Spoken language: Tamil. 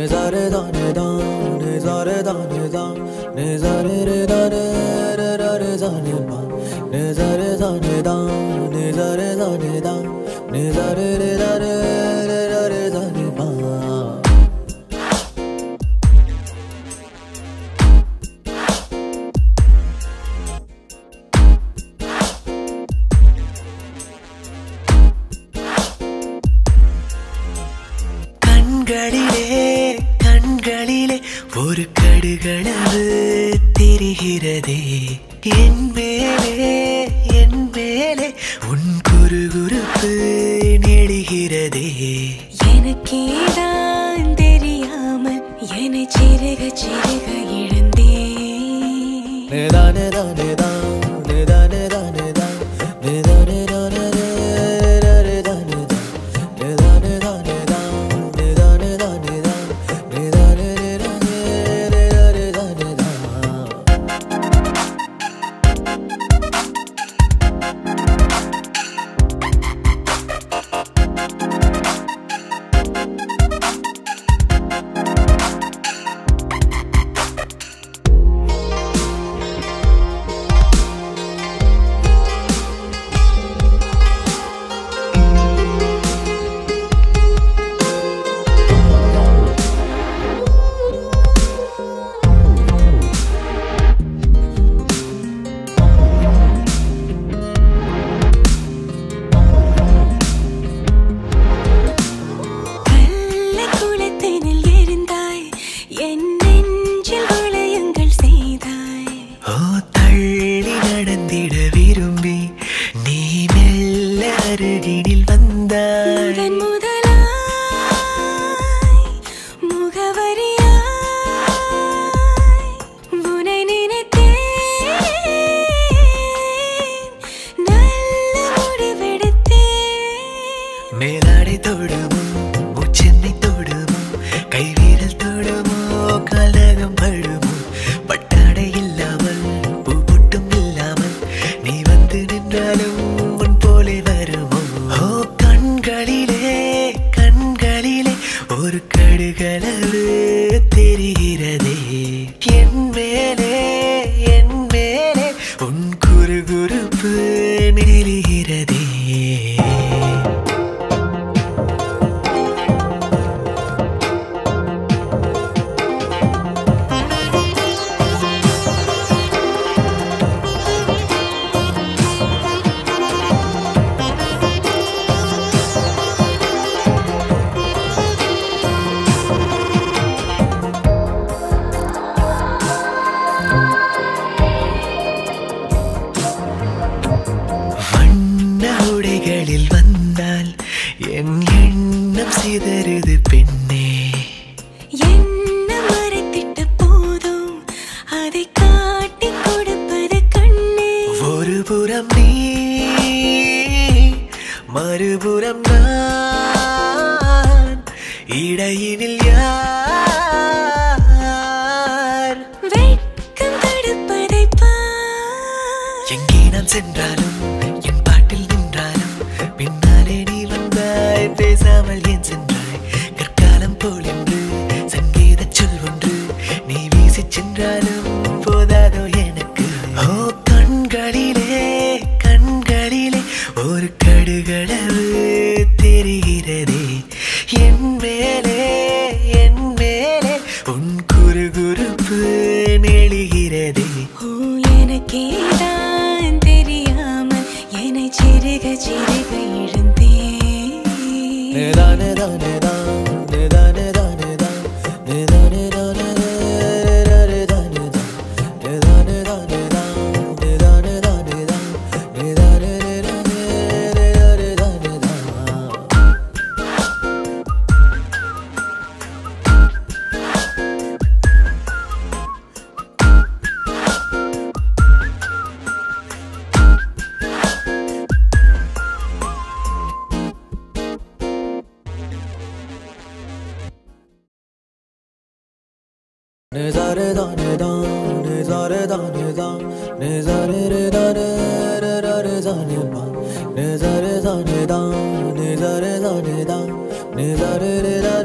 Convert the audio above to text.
Nizare da ne da, nizare da ne da, nizare re da re re ra re za ne pa. Nizare da ne da, nizare da ne da, nizare re da re re ra re za ne pa. கண்களிலே கண்களிலே ஒரு கடுகளவு தெரிகிறதே என் மேலே என் மேலே உன் குறுகுறுப்பு நெடுகிறதே எனக்கேதான் தெரியாமல் என்னை சிறுக சிறுக இழந்தேன் Ne da ne da ne da, ne da ne da ne da, ne da ne da ne re re ra re da ne da. Ne da ne da ne da, ne da ne da ne da, ne da ne re ra re re ra re da ne da. கள்ள குளத்தினில் இருந்தாய் என் நெஞ்சில் வளையங்கள் செய்தாய் ஓ தள்ளி நடந்திட விரும்பி நீ மெல்ல அருகினில் வந்தாய் முதன் முதலாய் முகவரியாய் உனை நினைத்தேன் நல்ல முடிவெடுத்தேன் மேலாடை தொடுமோ உச்சென்னை தொடுமோ கைவீரல் தொடுமோ கலகம் படுமோ பட்டாடை இல்லாமல் பூ பொட்டும் இல்லாமல் நீ வந்து நின்றாலும் உன் போலே வருமோ ஓ கண்களிலே கண்களிலே ஒரு கடுகளவு தெரிகிறதே என் மேலே என் மேலே உன் குறுகுறுப்பு நெறிகிறதே வண்ண உடைகளில் வந்தால் என் எண்ணம் சிதறுது பெண்ணே என்ன மறைத்திட்ட போதும் அதை காட்டி கொடுப்பது கண்ணே ஒரு புறம் நீ மறுபுறம் நான் இடையினில் யார் வெட்கம் தடுப்பதை பார் எங்கே நான் சென்றாலும் என் பாட்டில் நின்றாலும் பின்னாலே நீ வந்தாய் பேசாமல் ஏன் சென்றாய் கற்காலம் போல் என்று சங்கீத சொல் ஒன்று நீ வீசி சென்றாலும் போதாதோ எனக்கு ஓ கண்களிலே கண்களிலே ஒரு கடுகளவு தெரிகிறதே என் மேலே என் மேலே உன் குறுகுறுப்பு நெழுகிறதே ஓ எனக்கேதான் தெரியாமல் என்னை சிறுக சிறுக இழந்தேன் Ne da ne da ne da, ne da ne da ne da, ne da ne da ne re re ra re da ne da. Ne da ne da ne da, ne da ne da ne da, ne da ne re ra re re ra re da ne da. Ne za re da ne da, ne za re da ne da, ne za re re da re re ra re za ne pa. Ne za re za ne da, ne za re za ne da, ne za re re da